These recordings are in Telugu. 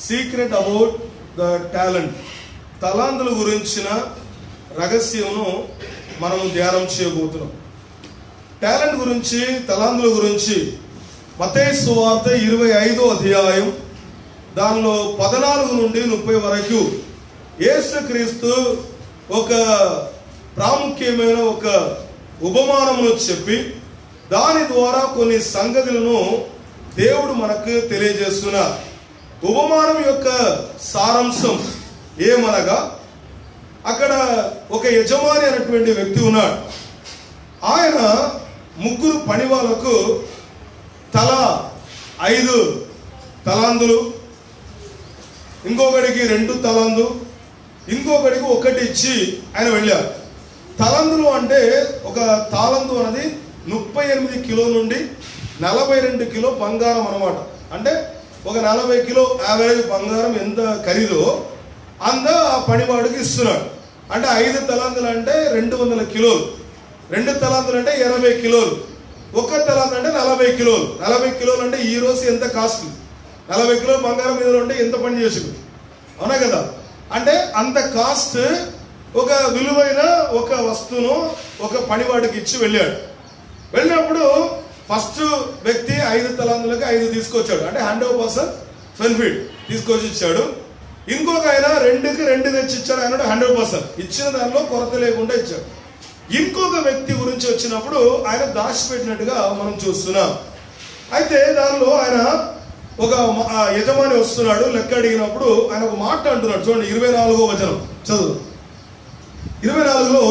సీక్రెట్ అబౌట్ ద టాలెంట్ తలాంతుల గురించిన రహస్యమును మనము ధ్యానం చేయబోతున్నాం టాలెంట్ గురించి తలాంతుల గురించి మతే సువార్త ఇరవై ఐదో అధ్యాయం దానిలో పద్నాలుగు నుండి ముప్పై వరకు యేసుక్రీస్తు ఒక ప్రాముఖ్యమైన ఒక ఉపమానమును చెప్పి దాని ద్వారా కొన్ని సంగతులను దేవుడు మనకు తెలియజేస్తున్నారు ఉపమానం యొక్క సారాంశం ఏమనగా అక్కడ ఒక యజమాని అనేటువంటి వ్యక్తి ఉన్నాడు ఆయన ముగ్గురు పని వాళ్ళకు తల ఐదు తలాందులు ఇంకొకడికి రెండు తలాందు ఇంకొకడికి ఒకటి ఇచ్చి ఆయన వెళ్ళారు తలందులు అంటే ఒక తాళందు అనేది ముప్పై ఎనిమిది కిలో నుండి నలభై రెండు కిలో బంగారం అన్నమాట అంటే ఒక నలభై కిలో యావరేజ్ బంగారం ఎంత ఖరీదో అంత ఆ పనివాడికి ఇస్తున్నాడు అంటే ఐదు తలాంతులు అంటే రెండు వందల కిలోలు రెండు తలాంతులు అంటే ఎనభై కిలోలు ఒక తలాంత అంటే నలభై కిలోలు నలభై కిలోలు అంటే ఈ రోజు ఎంత కాస్ట్ నలభై కిలోలు బంగారం మీద ఉంటే ఎంత పని చేసుకుంది అవునా కదా అంటే అంత కాస్ట్ ఒక విలువైన ఒక వస్తువును ఒక పనివాడికి ఇచ్చి వెళ్ళాడు వెళ్ళినప్పుడు ఫస్ట్ వ్యక్తి ఐదు తలాంతులకు ఐదు తీసుకొచ్చాడు అంటే హండ్రెడ్ పర్సెంట్ బెనిఫిట్ తీసుకొచ్చి ఇచ్చాడు ఇంకొక ఆయన రెండుకి రెండు తెచ్చి ఇచ్చాడు ఆయన హండ్రెడ్ పర్సెంట్ ఇచ్చిన దానిలో కొరత లేకుండా ఇచ్చాడు ఇంకొక వ్యక్తి గురించి వచ్చినప్పుడు ఆయన దాచిపెట్టినట్టుగా మనం చూస్తున్నాం అయితే దానిలో ఆయన ఒక మ- ఆ యజమాని వస్తున్నాడు లెక్క అడిగినప్పుడు ఆయన ఒక మాట అంటున్నాడు చూడండి ఇరవై నాలుగో వచనం చదువు ఇరవై నాలుగులో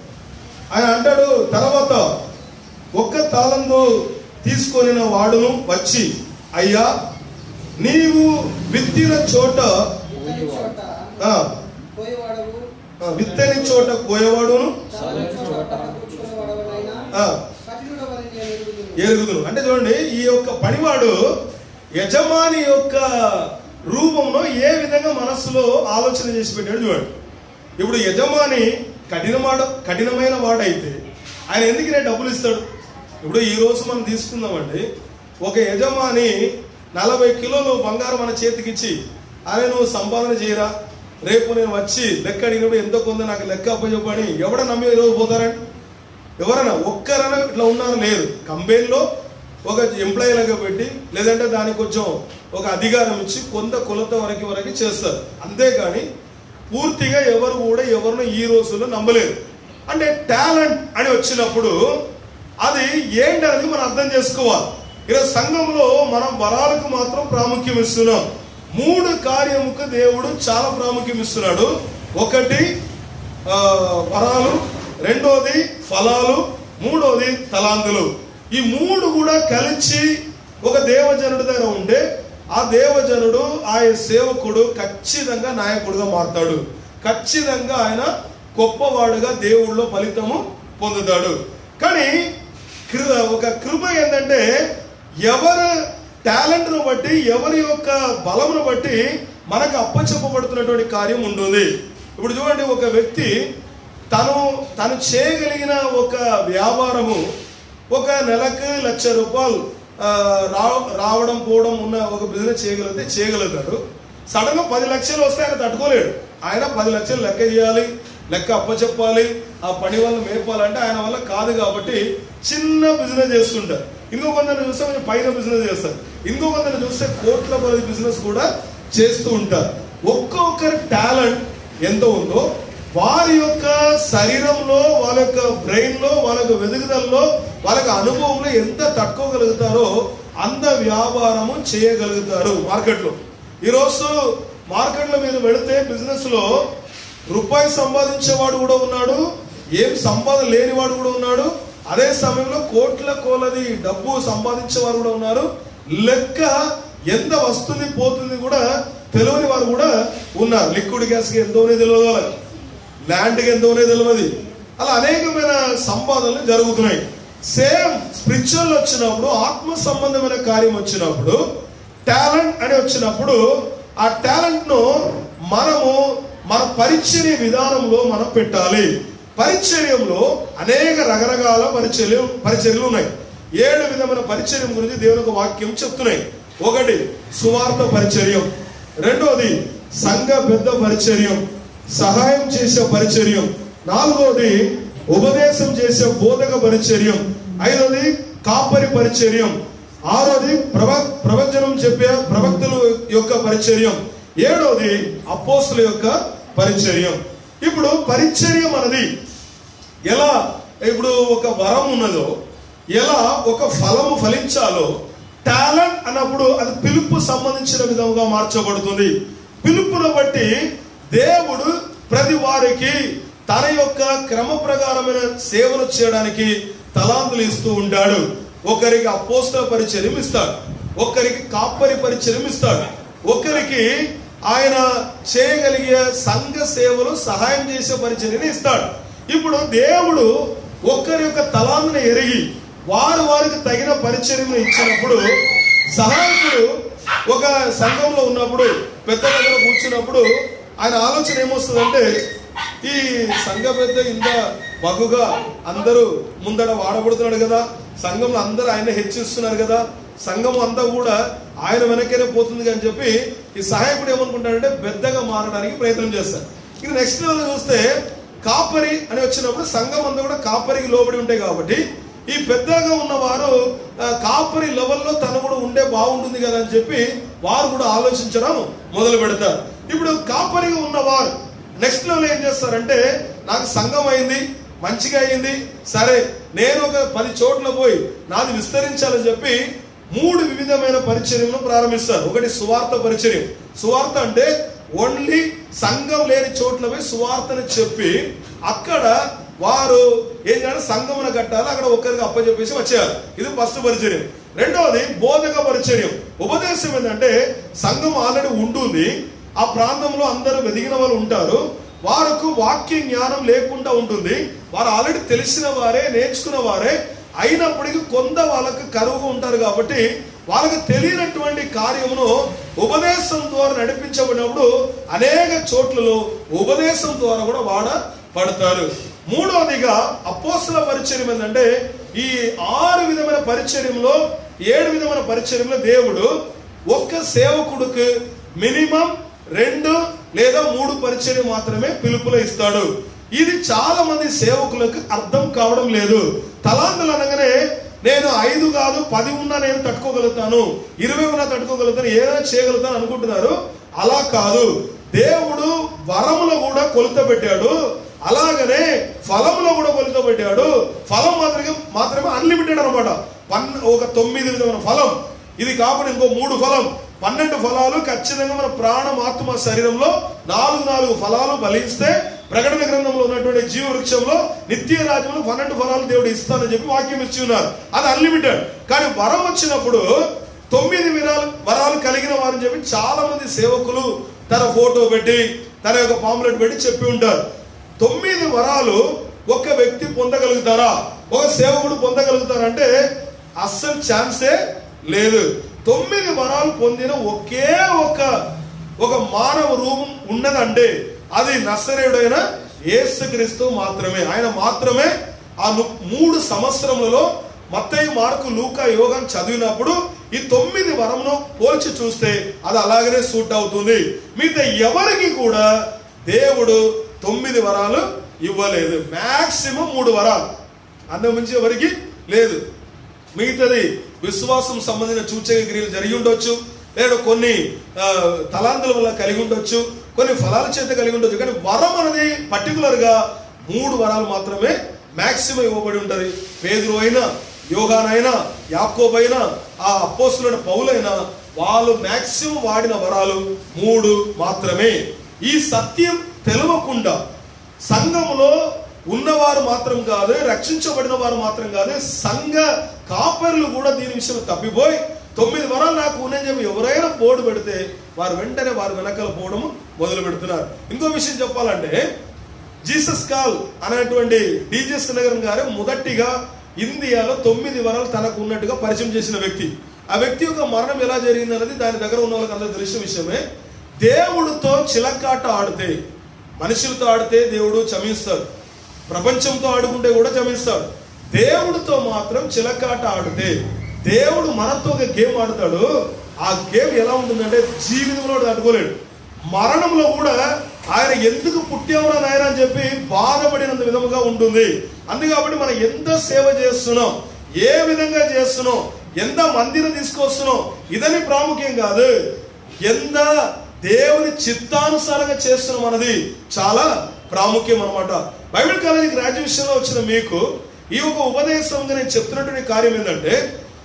ఆయన అంటాడు తర్వాత ఒక్క తాళంలో తీసుకొనిన వాడును వచ్చి అయ్యా నీవు విత్తిన చోట ఇతని చోట ఆ, పోయేవాడవు ఆ, విత్తని చోట కోయవాడును తాళం చోట కూర్చునేవాడవనైనా ఆ, కఠినుడవని నేను ఎరుగుదును. ఎరుగుదును అంటే చూడండి ఈ యొక్క పనివాడు యజమాని యొక్క రూపంలో ఏ విధంగా మనస్సులో ఆలోచన చేసి పెట్టాడు చూడండి ఇప్పుడు యజమాని కఠినమాడ కఠినమైన వాడైతే ఆయన ఎందుకు నేను డబ్బులు ఇస్తాడు ఇప్పుడు ఈ రోజు మనం తీసుకుందామండి ఒక యజమాని నలభై కిలోలు బంగారం మన చేతికి ఇచ్చి అరే నువ్వు సంపాదన చేయరా రేపు నేను వచ్చి లెక్క అడిగినప్పుడు ఎంతో కొంత నాకు లెక్క అప్పచెప్పని ఎవడ నమ్మి ఈరోజు పోతారండి ఎవరైనా ఒక్కరైనా ఇట్లా ఉన్నారు లేరు కంపెనీలో ఒక ఎంప్లాయీ లాగా పెట్టి లేదంటే దానికి కొంచెం ఒక అధికారం ఇచ్చి కొంత కొలత వరకు వరకు చేస్తారు అంతేగాని పూర్తిగా ఎవరు కూడా ఎవరిని ఈ రోజుల్లో నమ్మలేరు అంటే టాలెంట్ అని వచ్చినప్పుడు అది ఏంటి అనేది మనం అర్థం చేసుకోవాలి ఈరోజు సంఘంలో మనం వరాలకు మాత్రం ప్రాముఖ్యం ఇస్తున్నాం మూడు కార్యముకు దేవుడు చాలా ప్రాముఖ్యం ఇస్తున్నాడు ఒకటి ఆ, వరాలు రెండోది ఫలాలు మూడోది తలాంతులు ఈ మూడు కూడా కలిసి ఒక దేవజనుడి దగ్గర ఉంటే ఆ దేవజనుడు ఆయన సేవకుడు ఖచ్చితంగా నాయకుడుగా మారతాడు ఖచ్చితంగా ఆయన గొప్పవాడుగా దేవుళ్ళలో ఫలితము పొందుతాడు కానీ కృ- ఒక కృప ఏంటంటే ఎవరు టాలెంట్ను బట్టి ఎవరి యొక్క బలమును బట్టి మనకు అప్పచెప్పబడుతున్నటువంటి కార్యం ఉంటుంది ఇప్పుడు చూడండి ఒక వ్యక్తి తను తను చేయగలిగిన ఒక వ్యాపారము ఒక నెలకు లక్ష రూపాయలు ఆ, రా రావడం పోవడం ఉన్న ఒక బిజినెస్ చేయగలిగితే చేయగలుగుతాడు సడన్ గా పది లక్షలు వస్తే ఆయన తట్టుకోలేడు ఆయన పది లక్షలు లెక్క చేయాలి లెక్క అప్పచెప్పాలి ఆ పని వల్ల మేపాలంటే ఆయన వల్ల కాదు కాబట్టి చిన్న బిజినెస్ చేస్తుంటారు ఇంకో కొందరు చూస్తే కొంచెం పైన బిజినెస్ చేస్తారు ఇంకో కొందరు చూస్తే కోట్ల పది బిజినెస్ కూడా చేస్తూ ఉంటారు ఒక్కొక్కరి టాలెంట్ ఎంత ఉందో వారి యొక్క శరీరంలో వాళ్ళ యొక్క బ్రెయిన్ లో వాళ్ళ యొక్క వెదుగుదలలో వాళ్ళ యొక్క అనుభవంలో ఎంత తట్టుకోగలుగుతారో అంత వ్యాపారము చేయగలుగుతారు మార్కెట్లో ఈరోజు మార్కెట్లో మీరు వెళితే బిజినెస్ లో రూపాయి సంపాదించేవాడు కూడా ఉన్నాడు ఏం సంపాదన లేనివాడు కూడా ఉన్నాడు అదే సమయంలో కోట్ల కోలది డబ్బు సంపాదించేవారు కూడా ఉన్నారు లెక్క ఎంత వస్తుంది పోతుంది కూడా తెలియని వారు కూడా ఉన్నారు లిక్విడ్ గ్యాస్ కి ఎంతో తెలియదు వాళ్ళకి ల్యాండ్కి ఎంతో తెలియదు అలా అనేకమైన సంపాదనలు జరుగుతున్నాయి సేమ్ స్పిరిచువల్ వచ్చినప్పుడు ఆత్మ సంబంధమైన కార్యం వచ్చినప్పుడు టాలెంట్ అని వచ్చినప్పుడు ఆ టాలెంట్ ను మనము మన పరిచర్య విధానంలో మనం పెట్టాలి పరిచర్యంలో అనేక రకరకాల పరిచర్య పరిచర్యలు ఉన్నాయి ఏడు విధమైన పరిచర్యం గురించి దేవుని యొక్క వాక్యం చెప్తున్నాయి ఒకటి సువార్త పరిచర్యం రెండోది సంఘ పెద్ద పరిచర్యం సహాయం చేసే పరిచర్యం నాలుగోది ఉపదేశం చేసే బోధక పరిచర్యం ఐదోది కాపరి పరిచర్యం ఆరోది ప్రవ ప్రవచనం చెప్పే ప్రవక్తల యొక్క పరిచర్యం ఏడోది అపోస్తుల యొక్క పరిచర్యం ఇప్పుడు పరిచర్యం అన్నది ఎలా ఇప్పుడు ఒక వరం ఉన్నదో ఎలా ఒక ఫలము ఫలించాలో టాలెంట్ అన్నప్పుడు అది పిలుపు సంబంధించిన విధంగా మార్చబడుతుంది పిలుపును బట్టి దేవుడు ప్రతి వారికి తన యొక్క క్రమ ప్రకారమైన సేవలు చేయడానికి తలాంతులు ఇస్తూ ఉంటాడు ఒకరికి అపోస్తల పరిచర్యం ఇస్తాడు ఒకరికి కాపరి పరిచర్యం ఇస్తాడు ఒకరికి ఆయన చేయగలిగే సంఘ సేవలు సహాయం చేసే పరిచర్యని ఇస్తాడు ఇప్పుడు దేవుడు ఒకరి యొక్క తలాంతుని ఎరిగి వారు వారికి తగిన పరిచర్యను ఇచ్చినప్పుడు సహాయకుడు ఒక సంఘంలో ఉన్నప్పుడు పెద్ద దగ్గర కూర్చున్నప్పుడు ఆయన ఆలోచన ఏమొస్తుందంటే ఈ సంఘ పెద్ద ఇంత బగుగా అందరూ ముందడ వాడబడుతున్నాడు కదా సంఘంలో అందరూ ఆయన హెచ్చిస్తున్నారు కదా సంఘం అంతా కూడా ఆయన వెనకనే పోతుంది అని చెప్పి ఈ సహాయకుడు ఏమనుకుంటాడంటే పెద్దగా మారడానికి ప్రయత్నం చేస్తారు ఇక నెక్స్ట్ లెవెల్ చూస్తే కాపరి అని వచ్చినప్పుడు సంఘం అంతా కూడా కాపరికి లోబడి ఉంటాయి కాబట్టి ఈ పెద్దగా ఉన్నవారు ఆ, కాపరి లెవెల్లో తను కూడా ఉండే బాగుంటుంది కదా అని చెప్పి వారు కూడా ఆలోచించడం మొదలు పెడతారు ఇప్పుడు కాపరిగా ఉన్నవారు నెక్స్ట్ లెవెల్ ఏం చేస్తారంటే నాకు సంఘం అయింది మంచిగా అయింది సరే నేను ఒక పది చోట్ల పోయి నాది విస్తరించాలని చెప్పి మూడు వివిధమైన పరిచర్యలను ప్రారంభిస్తారు ఒకటి సువార్త పరిచర్యం సువార్త అంటే ఓన్లీ సంఘం లేని చోట్ల పోయి సువార్తని చెప్పి అక్కడ వారు ఏం చేయాలి సంఘమున కట్టాలి అక్కడ ఒక్కరికి అప్పచెప్పేసి వచ్చేయాలి ఇది ఫస్ట్ పరిచర్యం రెండవది బోధక పరిచర్యం ఉపదేశం ఏంటంటే సంఘం ఆల్రెడీ ఉంటుంది ఆ ప్రాంతంలో అందరూ వెదిగిన వాళ్ళు ఉంటారు వారికి వాక్య జ్ఞానం లేకుండా ఉంటుంది వారు ఆల్రెడీ తెలిసిన వారే నేర్చుకున్న వారే అయినప్పటికీ కొంత వాళ్ళకి కరువుగా ఉంటారు కాబట్టి వాళ్ళకి తెలియనటువంటి కార్యమును ఉపదేశం ద్వారా నడిపించబడినప్పుడు అనేక చోట్లలో ఉపదేశం ద్వారా కూడా వాడబడతారు మూడవదిగా అపోస్తుల పరిచర్యం ఏంటంటే ఈ ఆరు విధమైన పరిచర్యంలో ఏడు విధమైన పరిచర్యంలో దేవుడు ఒక్క సేవకుడికి మినిమం రెండు లేదా మూడు పరిచర్య మాత్రమే పిలుపులో ఇస్తాడు ఇది చాలా మంది సేవకులకు అర్థం కావడం లేదు తలాంతులు అనగానే నేను ఐదు కాదు పది ఉన్నా నేను తట్టుకోగలుగుతాను ఇరవై ఉన్నా తట్టుకోగలుగుతాను ఏదైనా చేయగలుగుతాను అనుకుంటున్నారు అలా కాదు దేవుడు వరములో కూడా కొలుత పెట్టాడు అలాగనే ఫలంలో కూడా కొలుత పెట్టాడు ఫలం మాత్రమే మాత్రమే అన్లిమిటెడ్ అనమాట పన్ ఒక తొమ్మిది విధమైన ఫలం ఇది కాకుండా ఇంకో మూడు ఫలం పన్నెండు ఫలాలు ఖచ్చితంగా మన ప్రాణం ఆత్మ శరీరంలో నాలుగు నాలుగు ఫలాలు బలిస్తే ప్రకటన గ్రంథంలో ఉన్నటువంటి జీవ వృక్షంలో నిత్య రాజ్యంలో పన్నెండు ఫలాలు దేవుడు ఇస్తానని చెప్పి వాక్యం ఇచ్చి ఉన్నారు అది అన్లిమిటెడ్ కానీ వరం వచ్చినప్పుడు తొమ్మిది విరాలు వరాలు కలిగిన వారని చెప్పి చాలా మంది సేవకులు తన ఫోటో పెట్టి తన యొక్క పాంప్లెట్ పెట్టి చెప్పి ఉంటారు తొమ్మిది వరాలు ఒక వ్యక్తి పొందగలుగుతారా ఒక సేవకుడు పొందగలుగుతారంటే అస్సలు ఛాన్సే లేదు తొమ్మిది వరాలు పొందిన ఒకే ఒక ఒక మానవ రూపం ఉన్నదంటే అది నස්සరేయుడైన యేసుక్రీస్తు మాత్రమే ఆయన మాత్రమే ఆ ను- మూడు సంవత్సరములలో మత్తయి మార్కు లూకా యోగం చదివినప్పుడు ఈ తొమ్మిది వరమును పోల్చి చూస్తే అది అలాగనే సూట్ అవుతుంది మిగతా ఎవరికి కూడా దేవుడు తొమ్మిది వరాలు ఇవ్వలేదు మాక్సిమం మూడు వరాలు అంతకుమించి ఎవరికి లేదు మిగతాది విశ్వాసం సంబంధించిన సూచక క్రియలు జరిగి ఉండొచ్చు లేదా కొన్ని ఆ, తలాంతుల వల్ల కలిగి ఉండొచ్చు కొన్ని ఫలాల చేత కలిగి ఉండొచ్చు కానీ వరం అనేది పర్టికులర్ గా మూడు వరాలు మాత్రమే మాక్సిమం ఇవ్వబడి ఉంటది పేదరు అయినా యోగానైనా యాకోబైనా ఆ అపోస్తులైన పౌలైనా వాళ్ళు మాక్సిమం వాడిన వరాలు మూడు మాత్రమే ఈ సత్యం తెలవకుండా సంఘములో ఉన్నవారు మాత్రం కాదు రక్షించబడిన వారు మాత్రం కాదు సంఘ కాపరులు కూడా దీని విషయంలో తప్పిపోయి తొమ్మిది వరాలు నాకు ఉన్నాయని చెప్పి ఎవరైనా బోర్డు పెడితే వారు వెంటనే వారు వెనకాల పోవడం మొదలు పెడుతున్నారు ఇంకో విషయం చెప్పాలంటే జీసస్ కాల్ అనేటువంటి డిజెస్ నగరం గారు మొదటిగా ఇండియాలో తొమ్మిది వరాలు తనకు ఉన్నట్టుగా పరిచయం చేసిన వ్యక్తి ఆ వ్యక్తి యొక్క మరణం ఎలా జరిగింది అనేది దాని దగ్గర ఉన్న వాళ్ళకి అందరూ తెలిసిన విషయమే దేవుడితో చిలకాట ఆడితే మనుషులతో ఆడితే దేవుడు క్షమిస్తాడు ప్రపంచంతో ఆడుకుంటే కూడా క్షమిస్తాడు దేవుడితో మాత్రం చిలకాట ఆడితే దేవుడు మనతో ఒక గేమ్ ఆడతాడు ఆ గేమ్ ఎలా ఉంటుందంటే జీవితంలో తట్టుకోలేడు మరణంలో కూడా ఆయన ఎందుకు పుట్టావురా నాయన అని చెప్పి బాధపడినంత విధముగా ఉంటుంది అందు కాబట్టి మనం ఎంత సేవ చేస్తున్నాం ఏ విధంగా చేస్తున్నాం ఎంత మందిని తీసుకొస్తున్నాం ఇదని ప్రాముఖ్యం కాదు ఎంత దేవుని చిత్తానుసారంగా చేస్తున్నాం అన్నది చాలా ప్రాముఖ్యం అన్నమాట బైబిల్ కాలేజీ గ్రాడ్యుయేషన్లో వచ్చిన మీకు ఈ ఒక ఉపదేశంగా నేను చెప్తున్నటువంటి కార్యం ఏంటంటే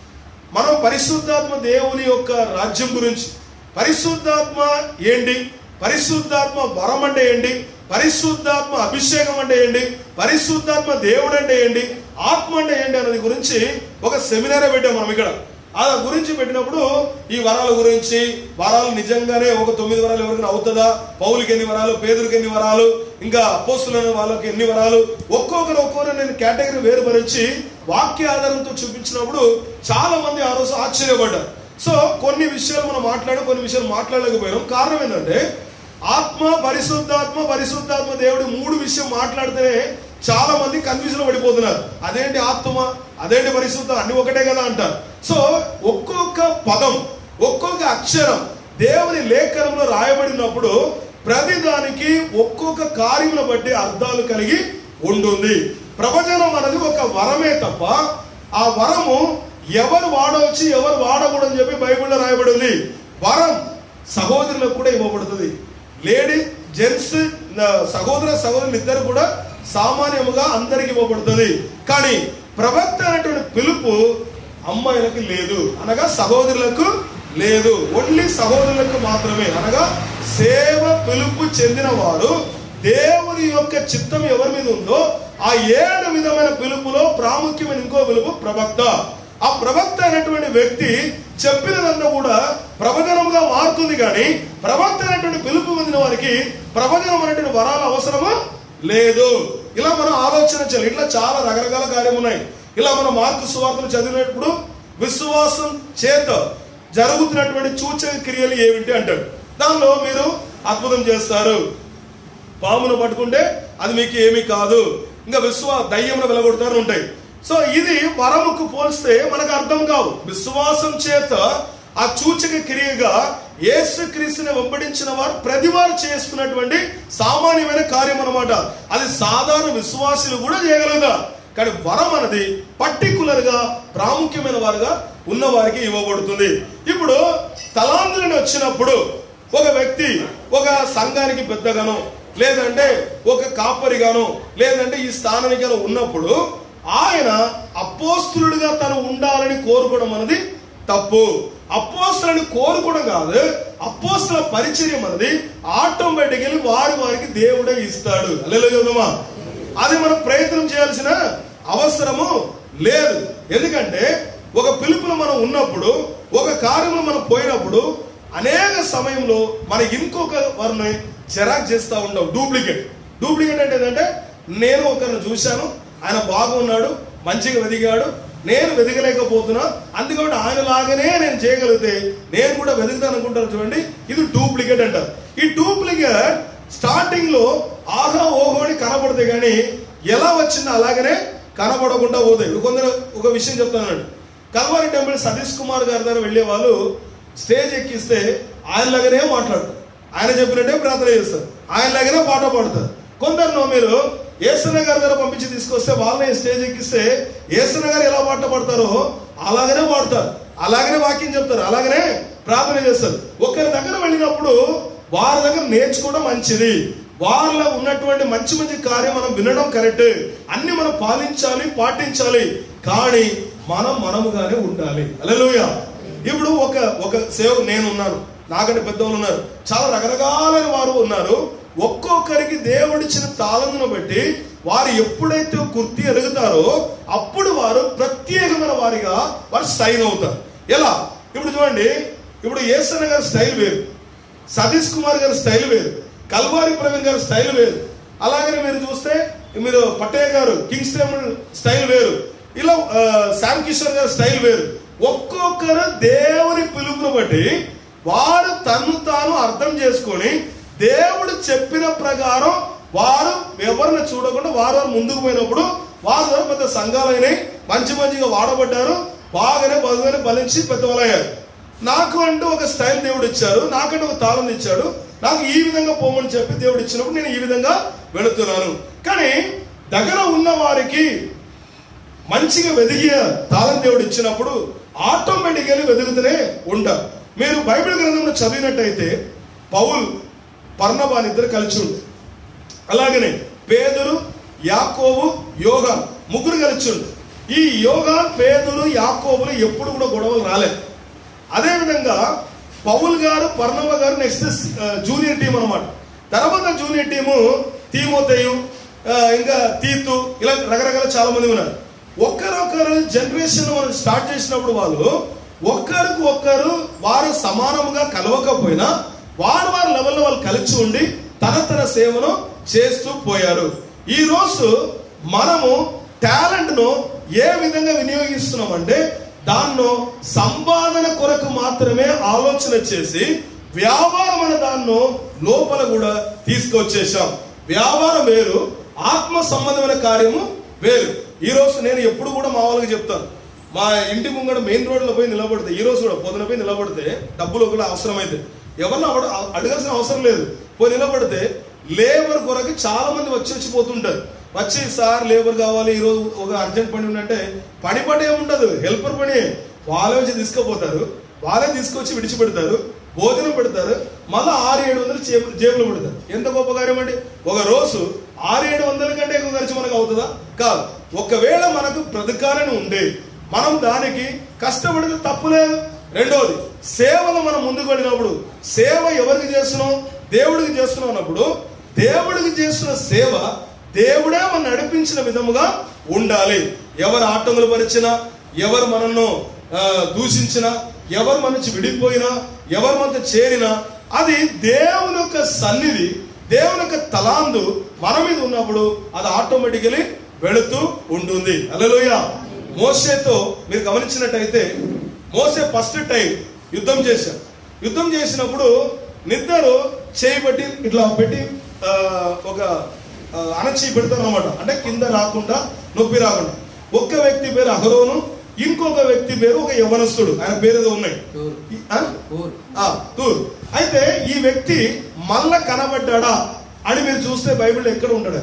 మనం పరిశుద్ధాత్మ దేవుని యొక్క రాజ్యం గురించి పరిశుద్ధాత్మ ఏంటి పరిశుద్ధాత్మ వరం అంటే ఏంటి పరిశుద్ధాత్మ అభిషేకం అంటే ఏంటి పరిశుద్ధాత్మ దేవుడు అంటే ఏంటి ఆత్మ అంటే ఏంటి అన్నది గురించి ఒక సెమినారే పెట్టాం మనం ఇక్కడ ఆ గురించి పెట్టినప్పుడు ఈ వరాల గురించి వరాలు నిజంగానే ఒక తొమ్మిది వరాలు ఎవరికైనా అవుతుందా పౌలకి ఎన్ని వరాలు పేదలకు ఎన్ని వరాలు ఇంకా అపోస్తులైన వాళ్ళకి ఎన్ని వరాలు ఒక్కొక్కరు ఒక్కొక్కరు నేను కేటగిరీ వేరుపరిచి వాక్య ఆధారంతో చూపించినప్పుడు చాలా మంది ఆ రోజు ఆశ్చర్యపడ్డారు సో కొన్ని విషయాలు మనం మాట్లాడి కొన్ని విషయాలు మాట్లాడలేకపోయినాం కారణం ఏంటంటే ఆత్మ పరిశుద్ధాత్మ పరిశుద్ధాత్మ దేవుడు మూడు విషయం మాట్లాడితేనే చాలా మంది కన్ఫ్యూజన్ పడిపోతున్నారు అదేంటి ఆత్మ అదేంటి పరిశుద్ధ అన్ని ఒకటే కదా అంటారు సో ఒక్కొక్క పదం ఒక్కొక్క అక్షరం దేవుని లేఖనంలో రాయబడినప్పుడు ప్రతి దానికి ఒక్కొక్క కార్యమును బట్టి అర్థాలు కలిగి ఉంటుంది ప్రవచనం అనేది ఒక వరమే తప్ప ఆ వరము ఎవరు వాడవచ్చు ఎవరు వాడకూడదని చెప్పి బైబిల్లో రాయబడి ఉంది వరం సహోదరులకు కూడా ఇవ్వబడుతుంది లేడీ జెంట్స్ సహోదర సహోదరులు ఇద్దరు కూడా సామాన్యముగా అందరికి ఇవ్వబడుతుంది కానీ ప్రవక్త అనేటువంటి పిలుపు అమ్మాయిలకు లేదు అనగా సహోదరులకు లేదు ఓన్లీ సహోదరులకు మాత్రమే అనగా సేవ పిలుపు చెందిన వారు దేవుని యొక్క చిత్తం ఎవరి మీద ఉందో ఆ ఏడు విధమైన పిలుపులో ప్రాముఖ్యమైన ఇంకో పిలుపు ప్రవక్త ఆ ప్రవక్త అనేటువంటి వ్యక్తి చెప్పినదంతా కూడా ప్రవచనముగా మారుతుంది కానీ ప్రవక్త అనేటువంటి పిలుపు పొందిన వారికి ప్రవచనం అనేటువంటి వరాలు అవసరమా లేదు ఇలా మనం ఆలోచన చేయాలి ఇట్లా చాలా రకరకాల కార్యం ఉన్నాయి ఇలా మనం మార్కు సువార్తలు చదివినప్పుడు విశ్వాసం చేత జరుగుతున్నటువంటి సూచక క్రియలు ఏమిటి అంటాడు దానిలో మీరు అద్భుతం చేస్తారు పామును పట్టుకుంటే అది మీకు ఏమీ కాదు ఇంకా విశ్వ దయ్యమును వెలగొడతారు ఉంటాయి సో ఇది వరముకు పోలిస్తే మనకు అర్థం కావు విశ్వాసం చేత ఆ సూచక క్రియగా యేసు క్రీస్తుని వెంబడించిన వారు ప్రతి వారు చేస్తున్నటువంటి సామాన్యమైన కార్యం అన్నమాట అది సాధారణ విశ్వాసులు కూడా చేయగలుగుతారు కానీ వరం అనేది పర్టికులర్ గా ప్రాముఖ్యమైన వారుగా ఉన్న వారికి ఇవ్వబడుతుంది ఇప్పుడు తలాంతులని వచ్చినప్పుడు ఒక వ్యక్తి ఒక సంఘానికి పెద్దగాను లేదంటే ఒక కాపరిగాను లేదంటే ఈ స్థానానికి గాను ఉన్నప్పుడు ఆయన అపోస్తులుడిగా తను ఉండాలని కోరుకోవడం అనేది తప్పు అపోస్తులని కోరుకోవడం కాదు అపోస్తుల పరిచర్యం అనేది ఆటోమేటికలీ వారి వారికి దేవుడే ఇస్తాడు అల్లెలుమా అది మనం ప్రయత్నం చేయాల్సిన అవసరము లేదు ఎందుకంటే ఒక పిలుపులో మనం ఉన్నప్పుడు ఒక కార్యంలో మనం పోయినప్పుడు అనేక సమయంలో మన ఇంకొక వారిని చెరాక్ చేస్తూ ఉంటాం డూప్లికేట్ డూప్లికేట్ అంటే ఏంటంటే నేను ఒకరిని చూశాను ఆయన బాగున్నాడు మంచిగా వెదిగాడు నేను వెదగలేకపోతున్నా అందుకని ఆయన లాగానే నేను చేయగలిగితే నేను కూడా వెతుకుతాను అనుకుంటాను చూడండి ఇది డూప్లికేట్ అంటారు ఈ డూప్లికేట్ స్టార్టింగ్ లో ఆహా ఓహో అని కనబడతాయి కానీ ఎలా వచ్చిందో అలాగనే కనబడకుండా పోతాయి ఇప్పుడు కొందరు ఒక విషయం చెప్తానండి కల్వారి టెంపుల్ సతీష్ కుమార్ గారి దగ్గర వెళ్ళే వాళ్ళు స్టేజ్ ఎక్కిస్తే ఆయనలాగానే మాట్లాడతారు ఆయన చెప్పినట్టే ప్రార్థన చేస్తారు ఆయనలాగానే పాట పాడతారు కొందరు మీరు ఏసన గారి దగ్గర పంపించి తీసుకొస్తే వాళ్ళని స్టేజ్ ఎక్కిస్తే ఏసన గారు ఎలా పాట పాడతారో అలాగనే పాడతారు అలాగనే వాక్యం చెప్తారు అలాగనే ప్రార్థన చేస్తారు ఒకరి దగ్గర వెళ్ళినప్పుడు వారి దగ్గర నేర్చుకోవడం మంచిది వారిలో ఉన్నటువంటి మంచి మంచి కార్యం మనం వినడం కరెక్ట్ అన్ని మనం పాలించాలి పాటించాలి కానీ మనం మనముగానే ఉండాలి అలలోయ ఇప్పుడు ఒక ఒక సేవకు నేను ఉన్నాను నాకంటే పెద్దవాళ్ళు ఉన్నారు చాలా రకరకాలైన వారు ఉన్నారు ఒక్కొక్కరికి దేవుడిచ్చిన తాళందును బట్టి వారు ఎప్పుడైతే గుర్తి ఎదుగుతారో అప్పుడు వారు ప్రత్యేకమైన వారిగా వారు సైన్ అవుతారు ఎలా ఇప్పుడు చూడండి ఇప్పుడు ఏసన్న గారి స్టైల్ వేరు సతీష్ కుమార్ గారి స్టైల్ వేరు కల్వారి ప్రవీణ్ గారి స్టైల్ వేరు అలాగనే మీరు చూస్తే మీరు పట్టయ్య గారు కింగ్స్ టెంపుల్ స్టైల్ వేరు ఇలా ఆ, శామ్ కిషోర్ గారి స్టైల్ వేరు ఒక్కొక్కరు దేవుని పిలుపును బట్టి వారు తను తాను అర్థం చేసుకొని దేవుడు చెప్పిన ప్రకారం వారు ఎవరిని చూడకుండా వారు వారు ముందుకు పోయినప్పుడు వారు వారు పెద్ద సంఘాలైనవి మంచి మంచిగా వాడబడ్డారు బాగానే బదుగానే బలించి పెద్దవాళ్ళయ్యారు నాకు అంటూ ఒక స్టైల్ దేవుడు ఇచ్చారు నాకంటూ ఒక తాళం ఇచ్చాడు నాకు ఈ విధంగా పోమని చెప్పి దేవుడు ఇచ్చినప్పుడు నేను ఈ విధంగా వెళుతున్నాను కానీ దగ్గర ఉన్న వారికి మంచిగా వెదిగే తాళం దేవుడు ఇచ్చినప్పుడు ఆటోమేటిక్గా వెతుకుతూనే ఉంటారు మీరు బైబిల్ గ్రంథంలో చదివినట్టయితే పౌల్ పర్ణబాన్ ఇద్దరు కలిసి ఉంది అలాగనే పేదరు యాకోబు యోగా ముగ్గురు కలిసి ఉంది ఈ యోగా పేదరు యాకోబులు ఎప్పుడు కూడా గొడవలు రాలేదు అదే విధంగా పౌల్ గారు పర్ణవ గారు నెక్స్ట్ జూనియర్ టీం అన్నమాట తర్వాత జూనియర్ టీము తీమోతేయు ఆ, ఇంకా తీతు ఇలా రకరకాల చాలా మంది ఉన్నారు ఒక్కరొక్కరు జనరేషన్ మనం స్టార్ట్ చేసినప్పుడు వాళ్ళు ఒక్కరికి ఒక్కరు వారు సమానముగా కలవకపోయినా వారు వారి లెవెల్లో వాళ్ళు కలిసి ఉండి తన తన సేవను చేస్తూ పోయారు ఈ రోజు మనము టాలెంట్ ను ఏ విధంగా వినియోగిస్తున్నామంటే దాన్ని సంపాదన కొరకు మాత్రమే ఆలోచన చేసి వ్యాపారం అనే దాన్ని లోపల కూడా తీసుకొచ్చేసాం వ్యాపారం వేరు ఆత్మ సంబంధమైన కార్యము వేరు ఈ రోజు నేను ఎప్పుడు కూడా మా వాళ్ళకి చెప్తాను మా ఇంటి ముంగడ మెయిన్ రోడ్లో పోయి నిలబడితే ఈ రోజు కూడా పొద్దున పోయి నిలబడితే డబ్బులు కూడా అవసరమైతే ఎవరిని అవ అడగాల్సిన అవసరం లేదు పోయి నిలబడితే లేబర్ కొరకు చాలా మంది వచ్చి వచ్చి పోతుంటారు వచ్చి సార్ లేబర్ కావాలి ఈ రోజు ఒక అర్జెంట్ పని ఉందంటే పని పని ఏముండదు హెల్పర్ పని వాళ్ళే వచ్చి తీసుకుపోతారు వాళ్ళే తీసుకొచ్చి విడిచిపెడతారు భోజనం పెడతారు మళ్ళీ ఆరు ఏడు వందలు జేబు జేబులో పెడతారు ఎంత గొప్ప కార్యం అండి ఒక రోజు ఆరు ఏడు వందల కంటే ఎక్కువ ఖర్చు మనకు అవుతుందా కాదు ఒకవేళ మనకు బ్రతకాలని ఉండే మనం దానికి కష్టపడితే తప్పులేదు రెండోది సేవలు మనం ముందుకు వెళ్ళినప్పుడు సేవ ఎవరికి చేస్తున్నాం దేవుడికి చేస్తున్నాం అన్నప్పుడు దేవుడికి చేస్తున్న సేవ దేవుడే మనం నడిపించిన విధముగా ఉండాలి ఎవరు ఆటంకులు పరిచినా ఎవరు మనల్ని ఆ, దూషించినా ఎవరు మన నుంచి విడిపోయినా ఎవరు మనతో చేరినా అది దేవుని యొక్క సన్నిధి దేవుని యొక్క తలాందు మన మీద ఉన్నప్పుడు అది ఆటోమేటికలీ వెళుతూ ఉంటుంది అలలోయ మోసేతో మీరు గమనించినట్టయితే మోసే ఫస్ట్ టైం యుద్ధం చేశారు యుద్ధం చేసినప్పుడు నిద్దరు చేయి పెట్టి ఇట్లా పెట్టి ఆ, ఒక ఆ, అణచి పెడతారు అనమాట అంటే కింద రాకుండా నొప్పి రాకుండా ఒక్క వ్యక్తి పేరు అహరోను ఇంకొక వ్యక్తి పేరు ఒక యవనస్తుడు ఆయన పేరు ఏదో ఉన్నాయి తూరు. ఈ- ఆ? ఊరు ఆ, తూర్ అయితే ఈ వ్యక్తి మళ్ళా కనబడ్డాడా అని మీరు చూస్తే బైబిల్ ఎక్కడ ఉంటాడు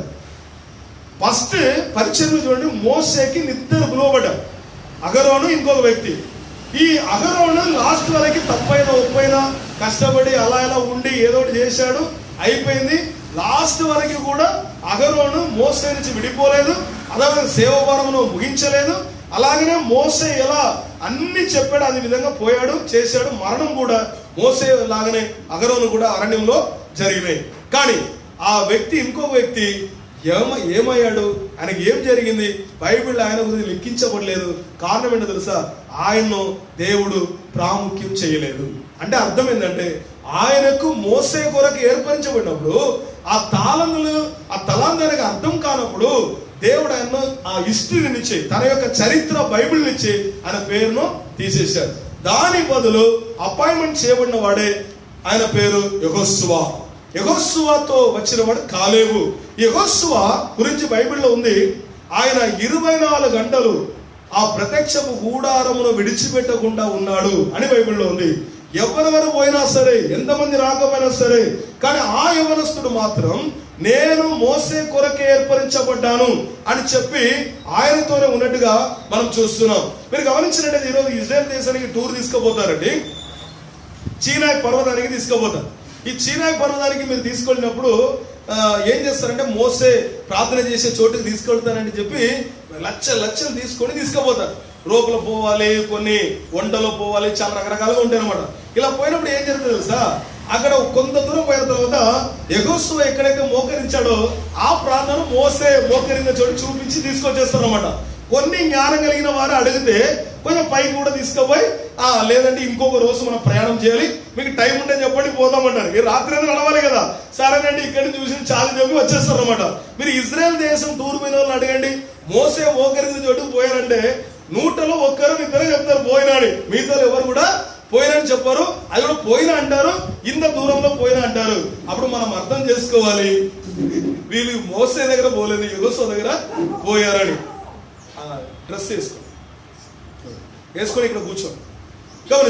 ఫస్ట్ పరిచయం చూడండి మోసేకి నిద్దరు పిలువబడ్డారు అగరోను ఇంకొక వ్యక్తి ఈ అగరోను లాస్ట్ వరకు తప్పైనా ఒప్పైనా కష్టపడి అలా ఇలా ఉండి ఏదో ఒకటి చేశాడు అయిపోయింది లాస్ట్ వరకు కూడా అగరోను మోసే నుంచి విడిపోలేదు అలాగే సేవభారమును ముగించలేదు అలాగనే మోసే ఎలా అన్ని చెప్పాడు అదే విధంగా పోయాడు చేశాడు మరణం కూడా మోసే లాగానే అగరోను కూడా అరణ్యంలో జరిగినాయి కానీ ఆ వ్యక్తి ఇంకొక వ్యక్తి ఏమ ఏమయ్యాడు ఆయనకి ఏం జరిగింది బైబిల్ ఆయన గురించి లెక్కించబడలేదు కారణం ఏంటో తెలుసా ఆయన్ను దేవుడు ప్రాముఖ్యం చేయలేదు అంటే అర్థం ఏంటంటే ఆయనకు మోసే కొరకు ఏర్పరించబడినప్పుడు ఆ తాళములు ఆ తలాందానికి అర్థం కానప్పుడు దేవుడు ఆయన ఆ హిస్టరీ నుంచి తన యొక్క చరిత్ర బైబిల్ నుంచి ఆయన పేరును తీసేశాడు దాని బదులు అపాయింట్మెంట్ చేయబడిన వాడే ఆయన పేరు యహోస్సువా యహోస్సువాతో వచ్చిన వాడు కాలేవు యహోస్సువ గురించి బైబిల్లో ఉంది ఆయన ఇరవై నాలుగు గంటలు ఆ ప్రత్యక్షపు గూడారమును విడిచిపెట్టకుండా ఉన్నాడు అని బైబిల్లో ఉంది ఎవరెవరు పోయినా సరే ఎంతమంది రాకపోయినా సరే కానీ ఆ యవనస్తుడు మాత్రం నేను మోసే కొరకే ఏర్పరించబడ్డాను అని చెప్పి ఆయనతోనే ఉన్నట్టుగా మనం చూస్తున్నాం మీరు గమనించినట్టయితే ఈరోజు ఇజ్రాయెల్ దేశానికి టూర్ తీసుకుపోతారండి చీనాయ్ పర్వతానికి తీసుకుపోతారు ఈ చీనాయ్ పర్వతానికి మీరు తీసుకెళ్ళినప్పుడు ఆ, ఏం చేస్తారంటే మోసే ప్రార్థన చేసే చోటుకి తీసుకెళ్తానని చెప్పి లక్ష లక్షలు తీసుకొని తీసుకుపోతారు రోపులో పోవాలి కొన్ని వంటలో పోవాలి చాలా రకరకాలుగా ఉంటాయి అనమాట ఇలా పోయినప్పుడు ఏం జరుగుతుంది తెలుసా అక్కడ కొంత దూరం పోయిన తర్వాత ఎగోస్సు ఎక్కడైతే మోకరించాడో ఆ ప్రార్థన మోసే మోకరించిన చోటు చూపించి తీసుకొచ్చేస్తారు అనమాట కొన్ని జ్ఞానం కలిగిన వారు అడిగితే కొంచెం పైకి కూడా తీసుకుపోయి ఆ లేదంటే ఇంకొక రోజు మనం ప్రయాణం చేయాలి మీకు టైం ఉంటే చెప్పండి పోదామంటారు ఈ రాత్రి అనేది నడవాలి కదా సరేనండి ఇక్కడి నుంచి చూసి చాలా చెప్పి వచ్చేస్తారు అనమాట మీరు ఇజ్రాయెల్ దేశం టూర్ పోయిన వాళ్ళని అడగండి మోసే మోకరించిన చోటుకు పోయారంటే నూటలో ఒక్కరు ఇద్దరు చెప్తారు పోయినా అని మిగతా ఎవరు కూడా పోయినా అని చెప్పారు అది కూడా పోయినా అంటారు ఇంత దూరంలో పోయినా అంటారు అప్పుడు మనం అర్థం చేసుకోవాలి వీళ్ళు మోసే దగ్గర పోలేదు యుగస్వ దగ్గర పోయారని డ్రెస్ వేసుకో వేసుకొని ఇక్కడ కూర్చోండి గమనించాలి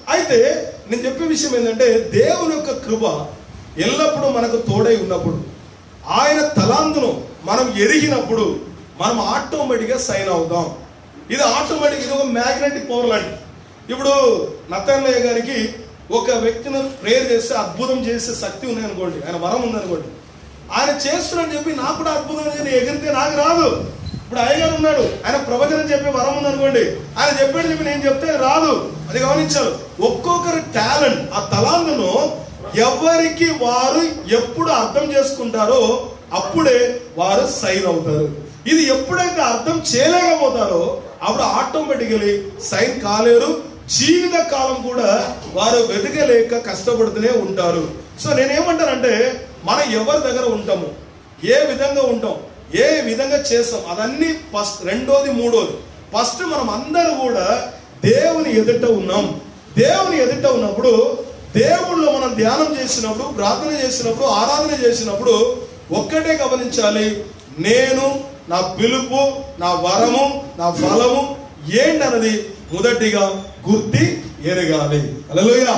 అయితే నేను చెప్పే విషయం ఏంటంటే దేవుని యొక్క కృప ఎల్లప్పుడూ మనకు తోడై ఉన్నప్పుడు ఆయన తలాంతును మనం ఎరిగినప్పుడు మనం ఆటోమేటిక్గా సైన్ అవుదాం ఇది ఆటోమేటిక్ ఇది ఒక మ్యాగ్నెటిక్ పవర్ లాంటిది ఇప్పుడు నత్తన్నయ్య గారికి ఒక వ్యక్తిని ప్రేయర్ చేస్తే అద్భుతం చేసే శక్తి ఉంది అనుకోండి ఆయన వరం ఉంది అనుకోండి ఆయన చేస్తున్నాడని చెప్పి నాకు కూడా అద్భుతం నేను ఎగిరితే నాకు రాదు ఇప్పుడు అయ్యగారు ఉన్నాడు ఆయన ప్రవచనం చెప్పే వరం ఉంది అనుకోండి ఆయన చెప్పాడు చెప్పి నేను చెప్తే రాదు అది గమనించాలి ఒక్కొక్కరి టాలెంట్ ఆ తలాంతును ఎవరికి వారు ఎప్పుడు అర్థం చేసుకుంటారో అప్పుడే వారు సైన్ అవుతారు ఇది ఎప్పుడైతే అర్థం చేయలేకపోతారో అప్పుడు ఆటోమేటికలీ సైన్ కాలేరు జీవిత కాలం కూడా వారు వెతకలేక కష్టపడుతూనే ఉంటారు సో నేనేమంటానంటే మనం ఎవరి దగ్గర ఉంటాము ఏ విధంగా ఉంటాం ఏ విధంగా చేస్తాం అదన్నీ ఫస్ట్ రెండోది మూడోది ఫస్ట్ మనం అందరూ కూడా దేవుని ఎదుట ఉన్నాం దేవుని ఎదుట ఉన్నప్పుడు దేవుళ్ళు మనం ధ్యానం చేసినప్పుడు ప్రార్థన చేసినప్పుడు ఆరాధన చేసినప్పుడు ఒక్కటే గమనించాలి నేను నా పిలుపు నా వరము నా ఫలము ఏంటన్నది మొదటిగా గుర్తి ఎరగాలి అలలోయ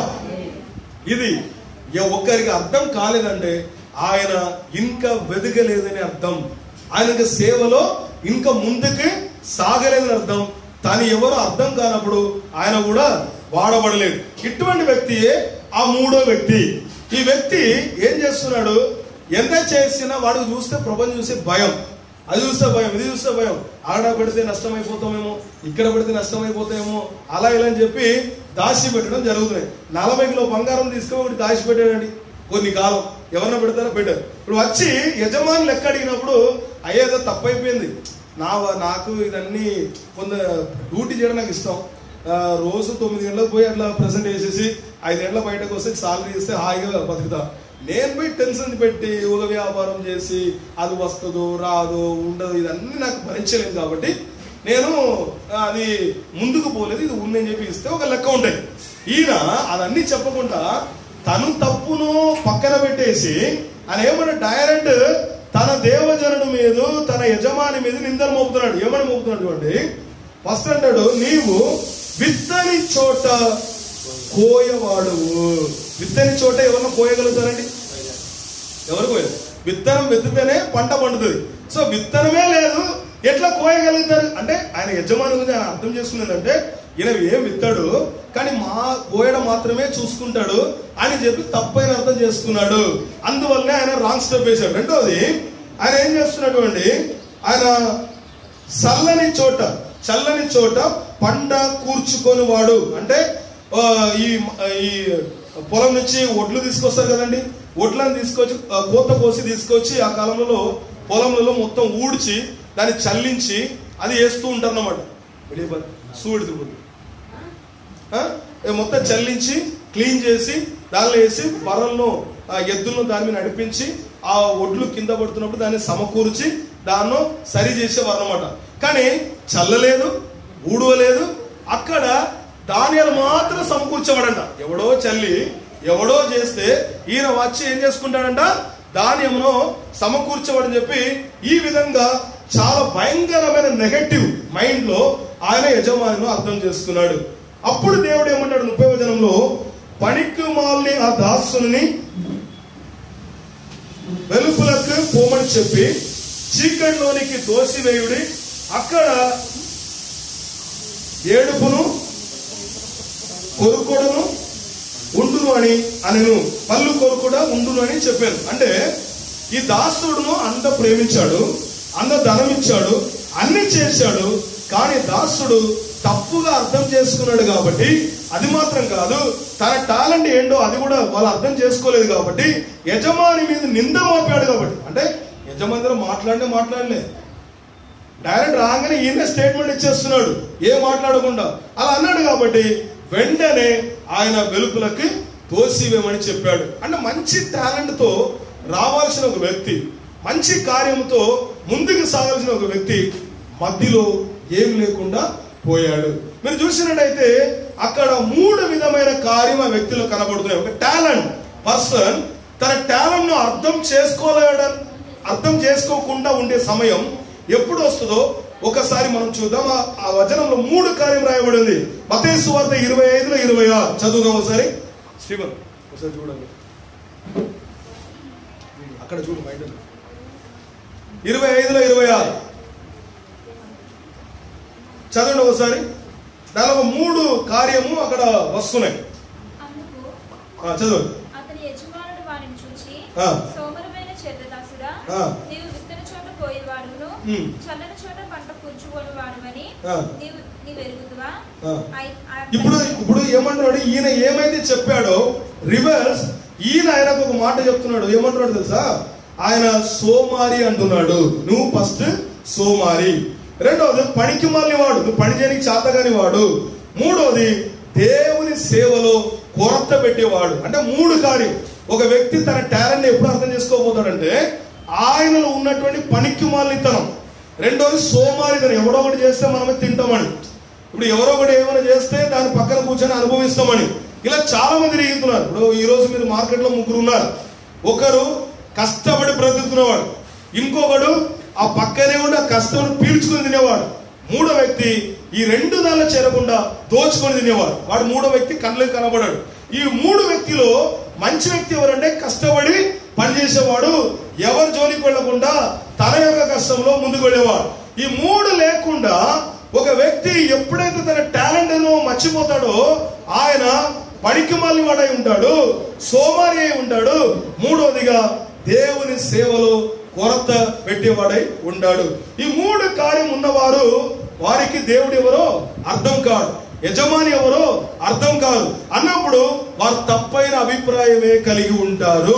ఇది ఏ ఒక్కరికి అర్థం కాలేదంటే ఆయన ఇంకా వెదగలేదని అర్థం ఆయనకి సేవలో ఇంకా ముందుకు సాగలేదని అర్థం తను ఎవరు అర్థం కానప్పుడు ఆయన కూడా వాడబడలేడు ఇటువంటి వ్యక్తియే ఆ మూడో వ్యక్తి ఈ వ్యక్తి ఏం చేస్తున్నాడు ఎంత చేసినా వాడు చూస్తే ప్రపంచం చూస్తే భయం అది చూస్తే భయం ఇది చూస్తే భయం ఆడ పెడితే నష్టమైపోతామేమో ఇక్కడ పెడితే నష్టమైపోతామేమో అలా ఇలా అని చెప్పి దాచి పెట్టడం జరుగుతున్నాయి నలభై కిలో బంగారం తీసుకొని ఒకటి దాచి పెట్టాడండి కొన్ని కాలం ఎవరన్నా పెడతారో పెట్టారు ఇప్పుడు వచ్చి యజమాని లెక్క అడిగినప్పుడు అయ్యేదో తప్పైపోయింది నా నాకు ఇదన్నీ కొంత డ్యూటీ చేయడం నాకు ఇష్టం ఆ, రోజు తొమ్మిది గంటలకు పోయి అట్లా ప్రజెంట్ చేసేసి ఐదు గంటల బయటకు వస్తే సాలరీ ఇస్తే హాయిగా బతుకుతా నేను పోయి టెన్షన్ పెట్టి ఒక వ్యాపారం చేసి అది వస్తుందో రాదో ఉండదు ఇదన్నీ నాకు భరించలేదు కాబట్టి నేను ఆ, అది ముందుకు పోలేదు ఇది ఉందని చెప్పి ఇస్తే ఒక లెక్క ఉంటాయి ఈయన అదన్నీ చెప్పకుండా తను తప్పును పక్కన పెట్టేసి ఆయన ఏమన్నా డైరెక్ట్ తన దేవజనుడు మీద తన యజమాని మీద నిందలు మోపుతున్నాడు ఏమని మోపుతున్నాడు చూడండి ఫస్ట్ అంటాడు నీవు విత్తని చోట కోయవాడు విత్తని చోట ఎవరన్నా కోయగలుగుతారండి ఎవరు కోయరు విత్తనం విత్తితేనే పంట పండుతుంది సో విత్తనమే లేదు ఎట్లా కోయగలుగుతారు అంటే ఆయన యజమాని గురించి ఆయన అర్థం చేసుకునేదంటే ఈయన ఏం విత్తాడు కానీ మా కోయడం మాత్రమే చూసుకుంటాడు అని చెప్పి తప్పైన అర్థం చేసుకున్నాడు అందువల్లనే ఆయన రాంగ్ స్టెప్ వేశాడు రెండోది ఆయన ఏం చేస్తున్నాడు అండి ఆయన చల్లని చోట చల్లని చోట పంట కూర్చుకొని వాడు అంటే ఆ, ఈ ఈ పొలం నుంచి ఒడ్లు తీసుకొస్తారు కదండి ఒడ్లను తీసుకొచ్చి ఆ, కోత కోసి తీసుకొచ్చి ఆ కాలంలో పొలంలో మొత్తం ఊడ్చి దాన్ని చల్లించి అది వేస్తూ ఉంటారు అన్నమాట సూడిది ఆ? ఏ మొత్తం చల్లించి క్లీన్ చేసి దానిలో వేసి బర్రలను ఆ ఎద్దులను దాని మీద నడిపించి ఆ ఒడ్లు కింద పడుతున్నప్పుడు దాన్ని సమకూర్చి దాన్ని సరి చేసేవారు అనమాట కానీ చల్లలేదు ఊడవలేదు అక్కడ ధాన్యాలు మాత్రం సమకూర్చబడంట ఎవడో చల్లి ఎవడో చేస్తే ఈయన వచ్చి ఏం చేసుకుంటాడంట ధాన్యమును సమకూర్చబడని చెప్పి ఈ విధంగా చాలా భయంకరమైన నెగటివ్ మైండ్ లో ఆయన యజమానిను అర్థం చేసుకున్నాడు అప్పుడు దేవుడు ఏమంటాడు ముప్పై వచనంలో పనికి మాల్ని ఆ దాసుని వెలుపులకు పోమని చెప్పి చీకటిలోనికి తోసివేయుడి అక్కడ ఏడుపును కొరుకుడును ఉండును అని అనను పళ్ళు కొరుకుడ ఉండును అని చెప్పాను అంటే ఈ దాసుడును అంత ప్రేమించాడు అంత ధనం ఇచ్చాడు అన్ని చేశాడు కానీ దాసుడు తప్పుగా అర్థం చేసుకున్నాడు కాబట్టి అది మాత్రం కాదు తన టాలెంట్ ఏంటో అది కూడా వాళ్ళు అర్థం చేసుకోలేదు కాబట్టి యజమాని మీద నింద మోపాడు కాబట్టి అంటే యజమాని దగ్గర మాట్లాడినే మాట్లాడలే డైరెక్ట్ రాగానే ఈయన స్టేట్మెంట్ ఇచ్చేస్తున్నాడు ఏం మాట్లాడకుండా అలా అన్నాడు కాబట్టి వెంటనే ఆయన వెలుపులకి తోసివేమని చెప్పాడు అంటే మంచి టాలెంట్ తో రావాల్సిన ఒక వ్యక్తి మంచి కార్యంతో ముందుకు సాగాల్సిన ఒక వ్యక్తి మధ్యలో ఏం లేకుండా పోయాడు మీరు చూసినట్టయితే అక్కడ మూడు విధమైన కార్యం ఆ వ్యక్తిలో కనబడుతున్నాయి ఒక టాలెంట్ పర్సన్ తన టాలెంట్ ను అర్థం చేసుకోలేడం అర్థం చేసుకోకుండా ఉండే సమయం ఎప్పుడు వస్తుందో ఒకసారి మనం చూద్దాం ఆ- ఆ వచనంలో మూడు కార్యం రాయబడింది మతేసు వార్త ఇరవై ఐదులో ఇరవై ఆరు చదువుదాం ఒకసారి శ్రీమన్ ఒకసారి చూడండి అక్కడ చూడు బయట ఇరవై ఐదులో ఇరవై ఆరు చదవండి ఒకసారి దానిలో ఒక మూడు కార్యము అక్కడ వస్తున్నాయి అందుకు ఆ, చదవండి అతని యజమానుడు వారిని చూచి ఆ. సోమరమైన చెడ్డదాసుడా ఆ. నీవు విత్తన చోట పోయేవాడును ఉమ్. చల్లని చోట పంట కూర్చుకోని వాడువని ఆ. నీవు నీవు ఎరుగుదువా ఆ. ఐ- ఆ- ఇప్పుడు ఇప్పుడు ఏమంటున్నాడు ఈయన ఏమైతే చెప్పాడో రివర్స్ ఈయన ఆయనకు ఒక మాట చెప్తున్నాడు ఏమంటున్నాడు తెలుసా ఆయన సోమారి అంటున్నాడు నువ్వు ఫస్ట్ సోమారి రెండవది పనికి మాలిన వాడు నువ్వు పని చేయడానికి చేతగాని వాడు మూడవది దేవుని సేవలో కొరత పెట్టేవాడు అంటే మూడు కార్యం ఒక వ్యక్తి తన టాలెంట్ ఎప్పుడు అర్థం చేసుకోబోతాడంటే ఆయనలో ఉన్నటువంటి పనికి మాలితనం రెండోది సోమారితనం ఎవడో ఒకటి చేస్తే మనమే తింటామని ఇప్పుడు ఎవరో ఒకటి ఏమైనా చేస్తే దాని పక్కన కూర్చొని అనుభవిస్తామని ఇలా చాలా మంది తిరుగుతున్నారు ఇప్పుడు ఈ రోజు మీరు మార్కెట్లో ముగ్గురు ఉన్నారు ఒకరు కష్టపడి బ్రతుకుతున్నవాడు ఇంకొకడు ఆ పక్కనే ఉండి ఆ కష్టపడి పీల్చుకుని తినేవాడు మూడో వ్యక్తి ఈ రెండు దానిలో చేరకుండా దోచుకొని తినేవాడు వాడు మూడో వ్యక్తి కళ్ళకి కనబడాడు ఈ మూడు వ్యక్తిలో మంచి వ్యక్తి ఎవరంటే కష్టపడి పనిచేసేవాడు ఎవరి జోలికి వెళ్లకుండా తన యొక్క కష్టంలో ముందుకు వెళ్ళేవాడు ఈ మూడు లేకుండా ఒక వ్యక్తి ఎప్పుడైతే తన టాలెంట్ ఏదో మర్చిపోతాడో ఆయన పనికి మళ్ళీ వాడై ఉంటాడు సోమారి అయి ఉంటాడు మూడవదిగా దేవుని సేవలో కొరత పెట్టేవాడై ఉంటాడు ఈ మూడు కార్యం ఉన్నవారు వారికి దేవుడు ఎవరో అర్థం కాడు యజమాని ఎవరో అర్థం కాదు అన్నప్పుడు వారు తప్పైన అభిప్రాయమే కలిగి ఉంటారు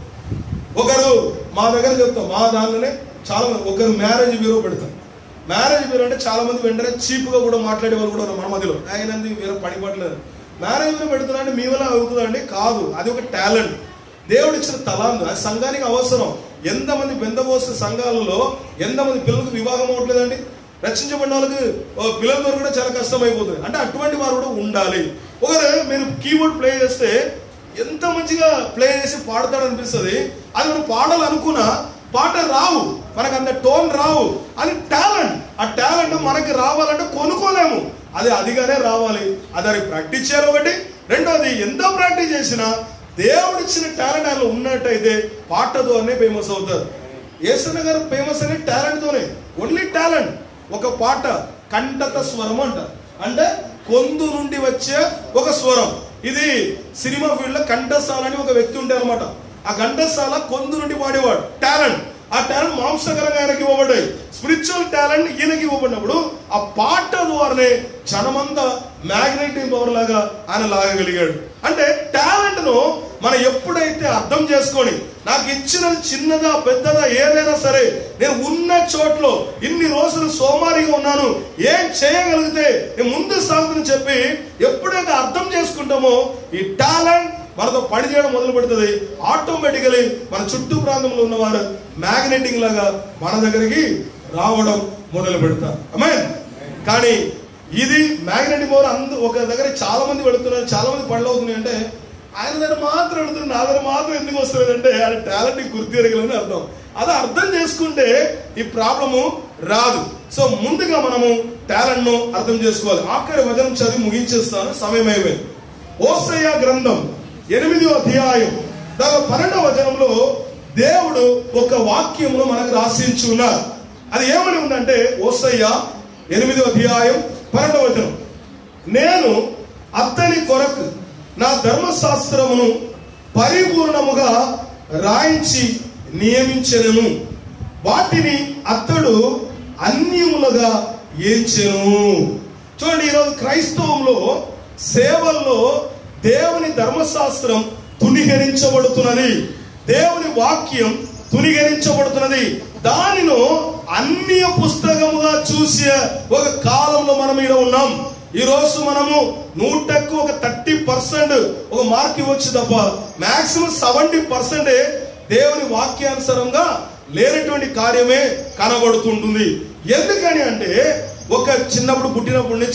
ఒకరు మా దగ్గర చెప్తాం మా దానిలోనే చాలా మంది ఒకరు మ్యారేజ్ బ్యూరో పెడతాం మ్యారేజ్ బ్యూరో అంటే చాలా మంది వెంటనే చీప్ గా కూడా మాట్లాడే వాళ్ళు కూడా ఉన్నారు మన మధ్యలో ఆయన వేరే పని పట్టలేదు మ్యారేజ్ బ్యూరో పెడుతున్నా అంటే మీ వల్ల అవుతుందండి కాదు అది ఒక టాలెంట్ దేవుడు ఇచ్చిన తలాందు అది సంఘానికి అవసరం ఎంతమంది బెందబోసే సంఘాలలో ఎంతమంది పిల్లలకు వివాహం అవ్వట్లేదండి రక్షించబడిన వాళ్ళకి ఓ పిల్లల ద్వారా కూడా చాలా కష్టం అయిపోతుంది అంటే అటువంటి వారు కూడా ఉండాలి ఒకరు మీరు కీబోర్డ్ ప్లే చేస్తే ఎంత మంచిగా ప్లే చేసి పాడతాడు అనిపిస్తుంది అది మనం పాడాలనుకున్నా పాట రావు మనకు అంత టోన్ రావు అది టాలెంట్ ఆ టాలెంట్ మనకి రావాలంటే కొనుక్కోలేము అది అదిగానే రావాలి అది అది ప్రాక్టీస్ చేయాలి ఒకటి రెండోది ఎంత ప్రాక్టీస్ చేసినా దేవుడు ఇచ్చిన టాలెంట్ ఆయన ఉన్నట్టయితే పాట ద్వారానే ఫేమస్ అవుతారు ఏసన్న గారు ఫేమస్ అనే టాలెంట్ తోనే ఓన్లీ టాలెంట్ ఒక పాట కంఠత స్వరం అంట అంటే కొందు నుండి వచ్చే ఒక స్వరం ఇది సినిమా ఫీల్డ్ లో కంఠస్థాల అని ఒక వ్యక్తి ఉంటే అనమాట ఆ కంఠస్థాల కొందు నుండి పాడేవాడు టాలెంట్ ఆ టాలెంట్ మాంసకరంగా ఆయనకి ఇవ్వబడ్డాయి స్పిరిచువల్ టాలెంట్ ఈయనకి ఇవ్వబడినప్పుడు ఆ పాట ద్వారానే జనమంతా మ్యాగ్నెటిక్ పవర్ లాగా ఆయన లాగగలిగాడు అంటే టాలెంట్ ను మనం ఎప్పుడైతే అర్థం చేసుకొని నాకు ఇచ్చినది చిన్నదా పెద్దదా ఏదైనా సరే నేను ఉన్న చోట్లో ఇన్ని రోజులు సోమారిగా ఉన్నాను ఏం చేయగలిగితే నేను ముందు సాగుతుందని చెప్పి ఎప్పుడైతే అర్థం చేసుకుంటామో ఈ టాలెంట్ మనతో పని చేయడం మొదలు పెడుతుంది ఆటోమేటికలీ మన చుట్టూ ప్రాంతంలో ఉన్నవారు మ్యాగ్నెటింగ్ లాగా మన దగ్గరికి రావడం మొదలు పెడతారు అమ్మాయి కానీ ఇది మ్యాగ్నెటిక్ పవర్ అందు ఒక దగ్గర చాలా మంది పెడుతున్నారు చాలా మంది పనులు అవుతున్నాయి అంటే ఆయన దగ్గర మాత్రం వెళుతుంది నా దగ్గర మాత్రం ఎందుకు వస్తుంది అంటే ఆయన టాలెంట్ గుర్తిరగలని అర్థం అది అర్థం చేసుకుంటే ఈ ప్రాబ్లము రాదు సో ముందుగా మనము టాలెంట్ ను అర్థం చేసుకోవాలి ఆఖరి వచనం చదివి ముగించేస్తాను సమయం అయిపోయింది ఓసయ్య గ్రంథం ఎనిమిదో అధ్యాయం దాని పన్నెండవ వచనంలో దేవుడు ఒక వాక్యమును మనకు రాసించి ఉన్నారు అది ఏమని ఉందంటే ఓసయ్య ఎనిమిదో అధ్యాయం పన్నెండవ వచనం నేను అతని కొరకు నా ధర్మశాస్త్రమును పరిపూర్ణముగా రాయించి నియమించెను వాటిని అతడు అన్యములుగా ఏంచెను చూడండి ఈరోజు క్రైస్తవంలో సేవల్లో దేవుని ధర్మశాస్త్రం తునిహరించబడుతున్నది దేవుని వాక్యం తునిహరించబడుతున్నది దానిను అన్య పుస్తకముగా చూసే ఒక కాలంలో మనం ఇక్కడ ఉన్నాం ఈ రోజు మనము నూటకు ఒక థర్టీ పర్సెంట్ ఒక మార్క్ ఇవ్వచ్చు తప్ప మాక్సిమం సెవెంటీ పర్సెంట్ దేవుని వాక్యానుసారంగా లేనటువంటి కార్యమే కనబడుతుంటుంది ఎందుకని అంటే ఒక చిన్నప్పుడు పుట్టినప్పటి నుంచి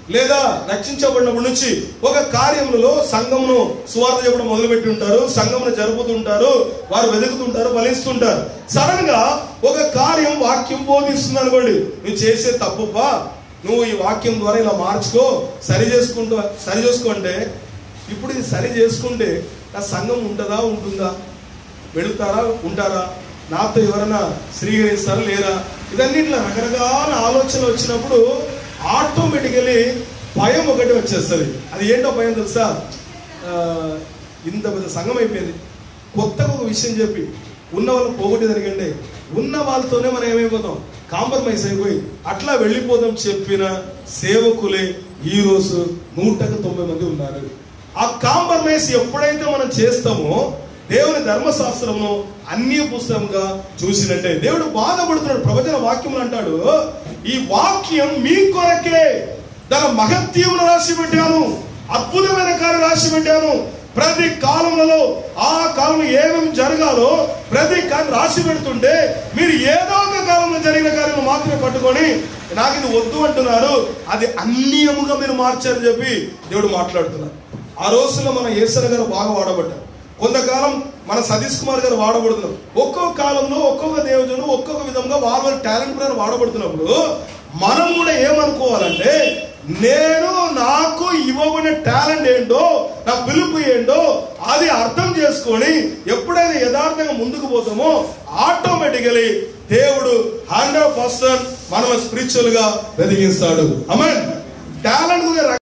లేదా రక్షించబడినప్పటి నుంచి ఒక కార్యములలో సంఘమును సువార్త చెప్పడం మొదలుపెట్టి ఉంటారు సంఘమును జరుపుతుంటారు వారు వెతుకుతుంటారు ఫలిస్తుంటారు సడన్ గా ఒక కార్యం వాక్యం బోధిస్తుంది అనుకోండి నువ్వు చేసే తప్పుపా నువ్వు ఈ వాక్యం ద్వారా ఇలా మార్చుకో సరి చేసుకుంటూ సరి చేసుకోంటే ఇప్పుడు ఇది సరి చేసుకుంటే నా సంఘం ఉంటుందా ఉంటుందా వెళుతారా ఉంటారా నాతో ఎవరైనా స్వీకరిస్తారా లేరా ఇదన్నిట్లో రకరకాల ఆలోచనలు వచ్చినప్పుడు ఆటోమేటికలీ భయం ఒకటి వచ్చేస్తుంది అది ఏంటో భయం తెలుసా ఆ, ఇంత పెద్ద సంఘం అయిపోయింది కొత్తగా ఒక విషయం చెప్పి ఉన్న వాళ్ళు పోగొట్టి జరిగండి ఉన్న వాళ్ళతోనే మనం ఏమైపోతాం కాంప్రమైజ్ అయిపోయి అట్లా వెళ్ళిపోదాం చెప్పిన సేవకులే ఈ రోజు నూటకు తొంభై మంది ఉన్నారు ఆ కాంప్రమైజ్ ఎప్పుడైతే మనం చేస్తామో దేవుని ధర్మశాస్త్రమును అన్య పుస్తకంగా చూసినట్టే దేవుడు బాధపడుతున్నాడు ప్రవచన వాక్యములు అంటాడు ఈ వాక్యం మీ కొరకే తన మహత్యమును రాసి పెట్టాను అద్భుతమైన కార్యం రాసి పెట్టాను ప్రతి కాలంలో ఆ కాలంలో ఏమేమి జరగాలో ప్రతి కాలం రాసి పెడుతుంటే మీరు ఏదో ఒక కాలంలో జరిగిన కార్యం మాత్రమే పట్టుకొని నాకు ఇది వద్దు అంటున్నారు అది అన్యముగా మీరు మార్చారని చెప్పి దేవుడు మాట్లాడుతున్నారు ఆ రోజుల్లో మన ఏసర గారు బాగా వాడబడ్డారు కొంతకాలం మన సతీష్ కుమార్ గారు వాడబడుతున్నారు ఒక్కొక్క కాలంలో ఒక్కొక్క దేవుజుడు ఒక్కొక్క విధంగా వారి వారి టాలెంట్ ప్రకారం వాడబడుతున్నప్పుడు మనం కూడా ఏమనుకోవాలంటే నేను నాకు ఇవ్వబడిన టాలెంట్ ఏంటో నా పిలుపు ఏంటో అది అర్థం చేసుకొని ఎప్పుడైతే యథార్థంగా ముందుకు పోతామో ఆటోమేటికలీ దేవుడు హండ్రెడ్ పర్సెంట్ మనం స్పిరిచువల్ గా వెదిగిస్తాడు అమెన్ టాలెంట్ గురించి